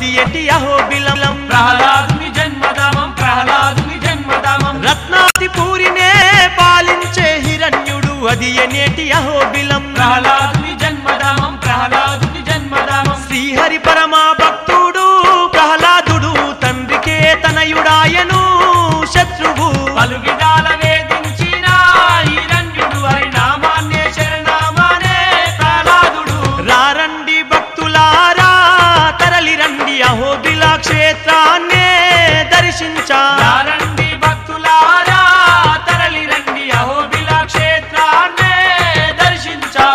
అది ఎటి అహోబిలం ప్రహ్లాదుని జన్మధామం ప్రహ్లాదుని జన్మధామం రత్నాది పూరినే పాలించే హిరణ్యుడు అది ఎనేటి అహోబిలం ప్రహ్లాదుని జన్మధామం ప్రహ్లాదుని జన్మధామం శ్రీహరి పరమా భక్తుడు ప్రహ్లాదుడు తండ్రికే తనయుడాయను శత్రువు పలుగిడాల వేధించిన హిరణ్యుడు హరినామాన్నే శరణామానే ప్రహ్లాదుడు రారండి భక్తులారా తరలిరండి అహోబిల క్షేత్రాన్నే దర్శించా రండి భక్తులారా తరలి రండి అహోబిల క్షేత్రాన్నే దర్శించా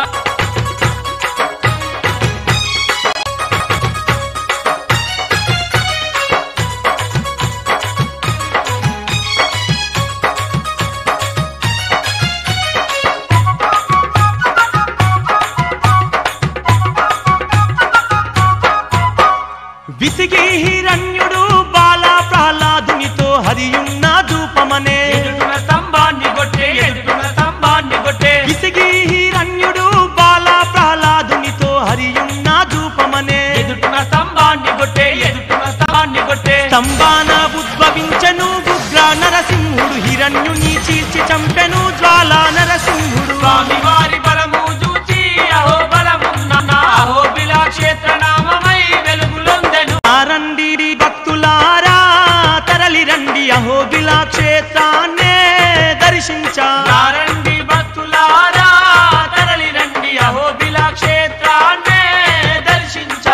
విసిగి హిరణ్యుడు బాల ప్రహ్లాదునితో హరియున్న ధూపమనే ఎదుటున స్తంభాన్ని కొట్టే ఎదుటున స్తంభాన్ని కొట్టే విసిగి హిరణ్యుడు బాల ప్రహ్లాదునితో హరియున్న ధూపమనే ఎదుటున స్తంభాన్ని కొట్టే ఎదుటున స్తంభాన్ని కొట్టే స్తంభాన ఉద్భవించను ఉగ్ర నరసింహుడు హిరణ్యుని చీల్చి చంపెను జ్వాల నరసింహుడు స్వామి వారి బలము చూచి అహో బలమున్న నా అహోబిల క్షేత్ర నామమై వెలుగులొందెను రండి భక్తులారా తరలిరండి అహోబిల క్షేత్రాన్నే దర్శించా రండి భక్తులారా తరలి రండి అహోబిల క్షేత్రాన్నే దర్శించా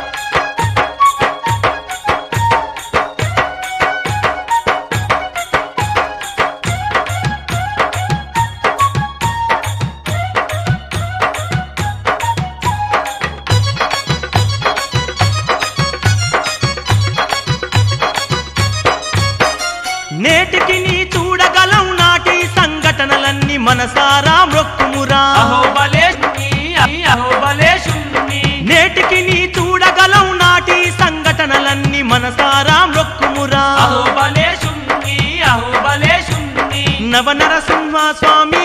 నేటికి నీ చూడగలం నాటి సంఘటనలన్నీ మనసారా మృక్కుమురా అహోబలేశుని అహోబలేశుని నేటికి నీ చూడగలం నాటి సంఘటనలన్నీ మనసారా మృక్కుమురా అహోబలేశుని అహోబలేశుని నవ నరసింహ స్వామి